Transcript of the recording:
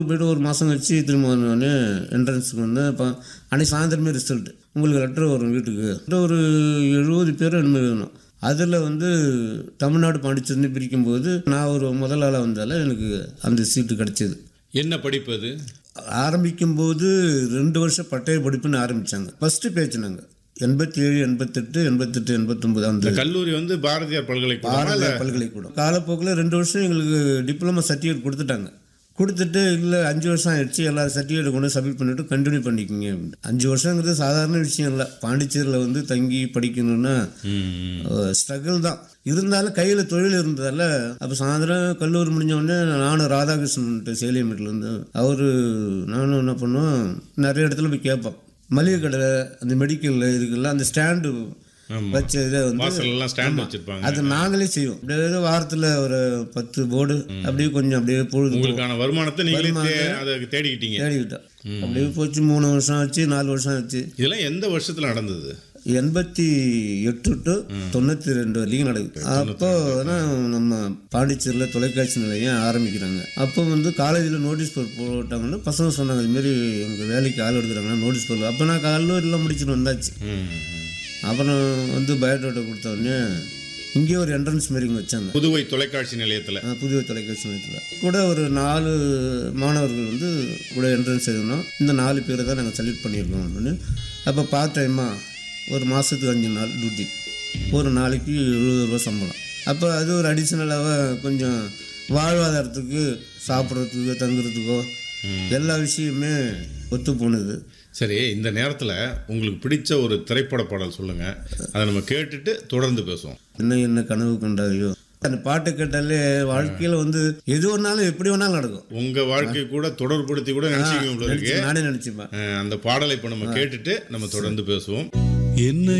போய்ட்டு ஒரு மாதம் கழிச்சு திரும்ப வந்தோடனே என்ட்ரன்ஸுக்கு வந்து இப்போ அன்னைக்கு சாயந்தரமே ரிசல்ட் உங்களுக்கு லெட்டர் வரும் வீட்டுக்கு கிட்ட ஒரு எழுபது பேர் என்னமே வேணும் அதில் வந்து தமிழ்நாடு பாண்டிச்சேரி பிரிக்கும்போது நான் ஒரு முதல் ஆளாக வந்தால எனக்கு அந்த சீட்டு கிடச்சிது என்ன படிப்பு அது ஆரம்பிக்கும்போது ரெண்டு வருஷம் பட்டய படிப்புன்னு ஆரம்பித்தாங்க ஃபஸ்ட்டு பேச்சு நாங்கள் எண்பத்தி ஏழு எண்பத்தெட்டு எண்பத்தெட்டு எண்பத்தொம்பது அந்த இந்த கல்லூரி வந்து பாரதியார் பல்கலைக்கழகம் பாரதியார் பல்கலைக்கூடம் காலப்போக்கில் ரெண்டு வருஷம் எங்களுக்கு டிப்ளமோ சர்டிஃபிகேட் கொடுத்துட்டாங்க கொடுத்துட்டு இல்லை அஞ்சு வருஷம் ஆயிடுச்சு எல்லா சர்டிஃபிகேட் கொண்டு சப்மிட் பண்ணிவிட்டு கண்டினியூ பண்ணிக்கோங்க அப்படின்னு. அஞ்சு வருஷங்கிறது சாதாரண விஷயம் இல்லை பாண்டிச்சேரியில் வந்து தங்கி படிக்கணும்னா ஸ்ட்ரகிள் தான் இருந்தாலும் கையில் தொழில் இருந்ததால அப்போ சாயந்தரம் கல்லூரி முடிஞ்ச உடனே நானும் ராதாகிருஷ்ணன்ட்டு சேலியமேட்லேருந்து அவர் நானும் என்ன பண்ணுவோம் நிறைய இடத்துல போய் கேட்போம் மளிகை கடை அந்த மெடிக்கலில் இதுக்கெல்லாம் அந்த ஸ்டாண்டு ஆமா. வச்ச இதை வந்து வாசல் எல்லாம் ஸ்டாண்ட் வச்சிருப்பாங்க அது நாங்களே செய்வோம் அப்படியே வாரத்தில் ஒரு பத்து போர்டு அப்படியே கொஞ்சம் அப்படியே பொழுது உங்களுக்கான வருமானத்தை நீங்களே தே- அதை தேடிக்கிட்டீங்க தேடிக்கிட்டோம் அப்படியே போச்சு மூணு வருஷம் ஆச்சு நாலு வருஷம் ஆச்சு இதெல்லாம் எந்த வருஷத்துல நடந்தது எண்பத்தி எட்டு டு தொண்ணூற்றி ரெண்டு வரைக்கும் நடக்குது அப்போ தான் நம்ம பாண்டிச்சேரியில் தொலைக்காட்சி நிலையம் ஆரம்பிக்கிறாங்க அப்போ வந்து காலேஜில் நோட்டீஸ் போர்டு போட்டாங்கன்னா பசங்க சொன்னாங்க இதுமாரி எங்கள் வேலைக்கு ஆள் எடுக்கிறாங்கன்னா நோட்டீஸ் போர்டு அப்போ நான் கல்லூரியில் முடிச்சுட்டு வந்தாச்சு ம், ம். அப்புறம் வந்து பயோடேட்டா கொடுத்த உடனே இங்கேயே ஒரு என்ட்ரன்ஸ் மாரி இங்கே வச்சாங்க புதுவை தொலைக்காட்சி நிலையத்துல ஆ, புதிய தொலைக்காட்சி நிலையத்தில் கூட ஒரு நாலு மாணவர்கள் வந்து கூட என்ட்ரன்ஸ் எழுதணும் இந்த நாலு பேரை தான் நாங்கள் செலக்ட் பண்ணியிருக்கோம் அப்படின்னு அப்போ பார்ட் டைமாக ஒரு மாதத்துக்கு அஞ்சு நாள் டியூட்டி ஒரு நாளைக்கு எழுபது ரூபா சம்பளம் அப்போ அது ஒரு அடிஷ்னலாக கொஞ்சம் வாழ்வாதாரத்துக்கு சாப்பிட்றதுக்கு தங்குறதுக்கோ எல்லா விஷயமே ஒத்து போனது சரி இந்த நேரத்துல உங்களுக்கு பிடிச்ச ஒரு திரைப்பட பாடல் சொல்லுங்க அதை நம்ம கேட்டுட்டு தொடர்ந்து பேசுவோம் என்ன என்ன கனவு கண்டாயோ அந்த பாட்டு கேட்டாலே வாழ்க்கையில் வந்து எது வேணாலும் எப்படி வேணாலும் நடக்கும் உங்க வாழ்க்கை கூட தொடர்படுத்தி கூட நினைச்சிக்க உங்களுக்கு நானே நினச்சிப்பேன் அந்த பாடலை இப்ப நம்ம கேட்டுட்டு நம்ம தொடர்ந்து பேசுவோம் என்ன